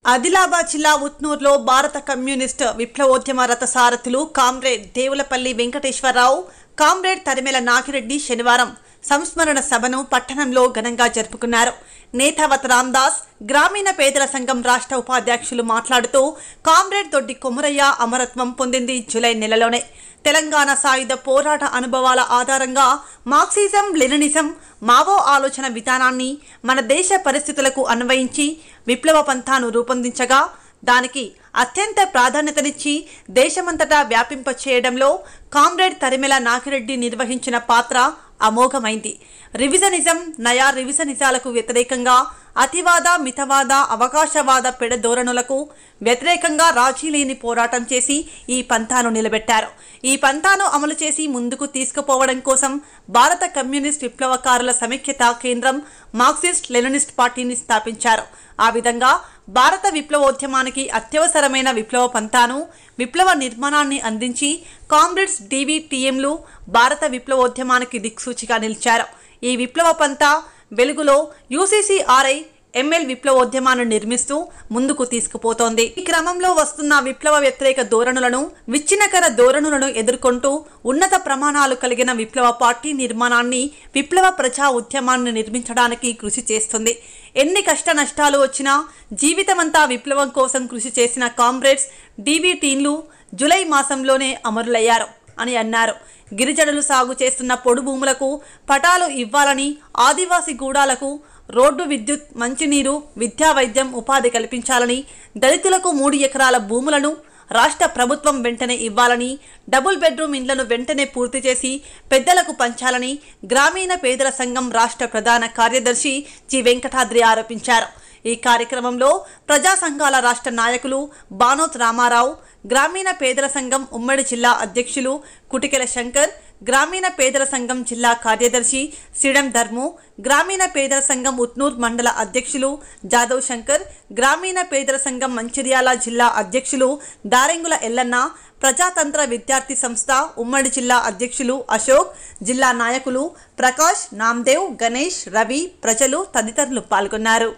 ఆదిలాబాద్ జిల్లా ఉట్నూరులో భారత కమ్యూనిస్ట్ విప్లవోద్యమ రథ సారథులు కామ్రేడ్ దేవులపల్లి వెంకటేశ్వరరావు కామ్రేడ్ తరిమెల నాగిరెడ్డి శనివారం సంస్మరణ సభను పట్టణంలో ఘనంగా జరుపుకున్నారు నేతావత్ రామ్దాస్ గ్రామీణ పేదల సంఘం రాష్ట్ర ఉపాధ్యక్షులు మాట్లాడుతూ కామ్రేడ్ దొడ్డి కొమురయ్య అమరత్వం పొందింది జూలై నెలలోనే తెలంగాణ సాయుధ పోరాట అనుభవాల ఆధారంగా మార్క్సిజం లెనినిజం మావో ఆలోచన విధానాన్ని మన దేశ పరిస్థితులకు అన్వయించి విప్లవ పంథాను రూపొందించగా దానికి అత్యంత ప్రాధాన్యతనిచ్చి దేశమంతటా వ్యాపింప చేయడంలో కామ్రేడ్ తరిమెల నాగిరెడ్డి నిర్వహించిన పాత్ర అమోఘమైంది రివిజనిజం నయా రివిజనిజాలకు వ్యతిరేకంగా అతివాద మితవాద అవకాశవాద పెడధోరణులకు వ్యతిరేకంగా రాజీ లేని పోరాటం చేసి ఈ పంథాను నిలబెట్టారు ఈ పంథాను అమలు చేసి ముందుకు తీసుకుపోవడం కోసం భారత కమ్యూనిస్ట్ విప్లవకారుల సమైక్యత కేంద్రం మార్క్సిస్ట్ లెనినిస్ట్ పార్టీని స్థాపించారు ఆ విధంగా భారత విప్లవోద్యమానికి అత్యవసరమైన విప్లవ పంథాను విప్లవ నిర్మాణాన్ని అందించి కామ్రేడ్స్ డివిటిఎంలు భారత విప్లవోద్యమానికి దిక్సూచిగా నిలిచారు ఈ విప్లవ పంథా వెలుగులో యూసీసీఆర్ఐ ఎంఎల్ విప్లవోద్యమాన్ని నిర్మిస్తూ ముందుకు తీసుకుపోతోంది ఈ క్రమంలో వస్తున్న విప్లవ వ్యతిరేక ధోరణులను విచ్ఛిన్నకర ధోరణులను ఎదుర్కొంటూ ఉన్నత ప్రమాణాలు కలిగిన విప్లవ పార్టీ నిర్మాణాన్ని విప్లవ ప్రజా ఉద్యమాన్ని నిర్మించడానికి కృషి చేస్తుంది ఎన్ని కష్ట నష్టాలు వచ్చినా జీవితమంతా విప్లవం కోసం కృషి చేసిన కామ్రేడ్స్ డీబీ టీన్లు జూలై మాసంలోనే అమరులయ్యారు అని అన్నారు గిరిజనులు సాగు చేస్తున్న పొడు భూములకు పటాలు ఇవ్వాలని ఆదివాసీ గూడాలకు రోడ్డు విద్యుత్ మంచినీరు విద్యా వైద్యం ఉపాధి కల్పించాలని దళితులకు మూడు ఎకరాల భూములను రాష్ట్ర ప్రభుత్వం వెంటనే ఇవ్వాలని డబుల్ బెడ్రూమ్ ఇండ్లను వెంటనే పూర్తి చేసి పెద్దలకు పంచాలని గ్రామీణ పేదల సంఘం రాష్ట్ర ప్రధాన కార్యదర్శి జి వెంకటాద్రి ఆరోపించారు ఈ కార్యక్రమంలో ప్రజా సంఘాల రాష్ట్ర నాయకులు బానోత్ రామారావు గ్రామీణ పేదల సంఘం ఉమ్మడి జిల్లా అధ్యక్షులు కుటికెల శంకర్ గ్రామీణ పేదల సంఘం జిల్లా కార్యదర్శి సిడం ధర్ము గ్రామీణ పేదల సంఘం ఉట్నూర్ మండల అధ్యక్షులు జాదవ్ శంకర్ గ్రామీణ పేదల సంఘం మంచిర్యాల జిల్లా అధ్యక్షులు దారెంగుల ఎల్లన్న ప్రజాతంత్ర విద్యార్థి సంస్థ ఉమ్మడి జిల్లా అధ్యక్షులు అశోక్ జిల్లా నాయకులు ప్రకాష్ నామ్దేవ్ గణేష్ రవి ప్రజలు తదితరులు పాల్గొన్నారు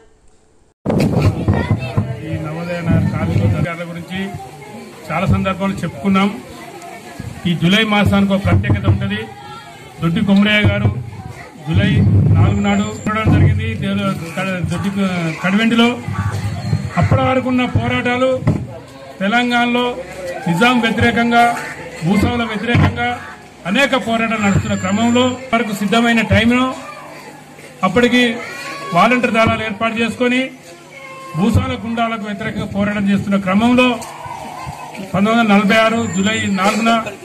ఈ నవోదయ నగర్ కాలేజీ గారి గురించి చాలా సందర్భాలు చెప్పుకున్నాం ఈ జూలై మాసానికి ఒక ప్రత్యేకత ఉంటుంది దొడ్డి కొమరయ్య గారు జూలై నాలుగు నాడు చూడడం జరిగింది దేవ- కడ- దొడ్డి కడివెండిలో అప్పటి వరకు ఉన్న పోరాటాలు తెలంగాణలో నిజాం వ్యతిరేకంగా భూస్వాముల వ్యతిరేకంగా అనేక పోరాటాలు నడుస్తున్న క్రమంలో వరకు సిద్ధమైన టైంలో అప్పటికి వాలంటీర్ దళాలు ఏర్పాటు చేసుకొని భూసాల గుండాలకు వ్యతిరేకంగా పోరాటం చేస్తున్న క్రమంలో పంతొమ్మిది వందల నలభై ఆరు జూలై నాలుగున